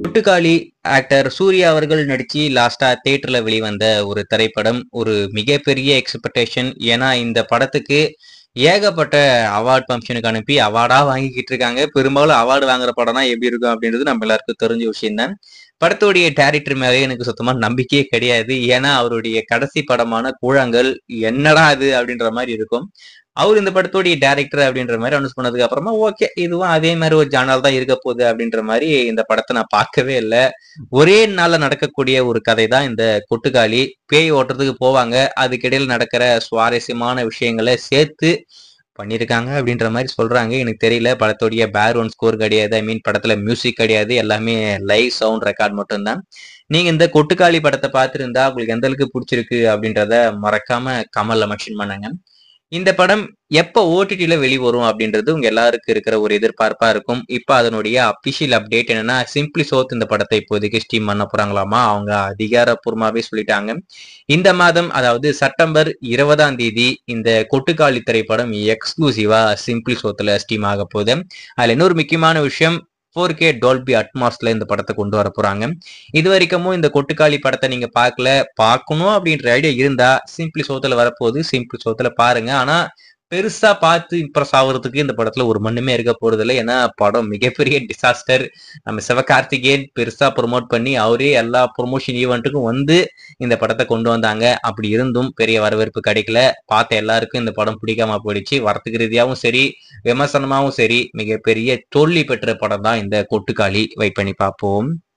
Kottukkaali actor Surya அவர்கள் நடிச்சு லாஸ்டா தியேட்டர்ல வெளிவந்த ஒரு திரைப்படம் ஒரு மிகப்பெரிய எக்ஸ்பெக்டேஷன் ஏன்னா இந்த படத்துக்கு ஏகப்பட்ட அவார்ட் ஃபங்க்ஷனுக்கு அனுப்பி அவார்டா வாங்கிக்கிட்டு இருக்காங்க பெரும்பாலும் அவார்டு வாங்குற படம்னா எப்படி இருக்கும் அப்படின்றது நம்ம எல்லாருக்கும் தெரிஞ்ச விஷயம் தான் படத்துடைய டேரக்டர் மேலே எனக்கு சுத்தமா நம்பிக்கையே கிடையாது ஏன்னா அவருடைய கடைசி படமான கூழாங்கல் என்னடா அது அப்படின்ற மாதிரி இருக்கும் அவர் இந்த படத்துடைய டேரக்டர் அப்படின்ற மாதிரி அனௌன்ஸ் பண்ணதுக்கு அப்புறமா ஓகே இதுவும் அதே மாதிரி ஒரு ஜானல் தான் இருக்க போகுது அப்படின்ற மாதிரி இந்த படத்தை நான் பார்க்கவே இல்லை ஒரே நாள்ல நடக்கக்கூடிய ஒரு கதை தான் இந்த கொட்டுக்காளி பேய் ஓட்டுறதுக்கு போவாங்க அதுக்கிடையில் நடக்கிற சுவாரஸ்யமான விஷயங்களை சேர்த்து பண்ணியிருக்காங்க அப்படின்ற மாதிரி சொல்றாங்க எனக்கு தெரியல படத்துடைய பேக்ரவுண்ட் ஸ்கோர் கிடையாது ஐ மீன் படத்துல மியூசிக் கிடையாது எல்லாமே லைவ் சவுண்ட் ரெக்கார்ட் மட்டும்தான் நீங்க இந்த கொட்டுக்காளி படத்தை பார்த்துருந்தா உங்களுக்கு எந்த அளவுக்கு பிடிச்சிருக்கு அப்படின்றத மறக்காம கமல்ல மென்ஷன் பண்ணாங்க இந்த படம் எப்போ ஓடிடியில வெளிவரும் அப்படின்றது உங்க எல்லாருக்கும் இருக்கிற ஒரு எதிர்பார்ப்பா இருக்கும் இப்போ அதனுடைய அபிஷியல் அப்டேட் என்னன்னா சிம்பிளி சோத் இந்த படத்தை இப்போதைக்கு ஸ்டீம் பண்ண போறாங்களாமா அவங்க அதிகாரப்பூர்வமாவே சொல்லிட்டாங்க இந்த மாதம் அதாவது செப்டம்பர் இருபதாம் தேதி இந்த கொட்டுக்காளி திரைப்படம் எக்ஸ்க்ளூசிவா சிம்பிளி சோத்துல ஸ்டீம் ஆக போகுது அதுல இன்னொரு முக்கியமான விஷயம் ஃபோர் கே டால்பி அட்மாஸ்ல இந்த படத்தை கொண்டு வர போறாங்க இது வரைக்கும் இந்த கொட்டுக்காளி படத்தை நீங்க பார்க்கல பார்க்கணும் அப்படின்ற ஐடியா இருந்தா சிம்பிளி சோத்துல வரப்போகுது சிம்பிளி சோத்துல பாருங்க ஆனா பெருசா பார்த்து இம்ப்ரெஸ் ஆகுறதுக்கு இந்த படத்துல ஒரு மண்ணுமே இருக்க போறது இல்லை ஏன்னா படம் மிகப்பெரிய டிசாஸ்டர் நம்ம சிவகார்த்திகேயன் பெருசா ப்ரொமோட் பண்ணி அவரே எல்லா ப்ரொமோஷன் ஈவெண்ட்டுக்கும் வந்து இந்த படத்தை கொண்டு வந்தாங்க அப்படி இருந்தும் பெரிய வரவேற்பு கிடைக்கல பார்த்த எல்லாருக்கும் இந்த படம் பிடிக்காம போயிடுச்சு வரத்துக்கு ரீதியாகவும் சரி விமர்சனமாகவும் சரி மிகப்பெரிய தோல்வி பெற்ற படம் தான் இந்த கொட்டுக்காளி வெயிட் பண்ணி பார்ப்போம்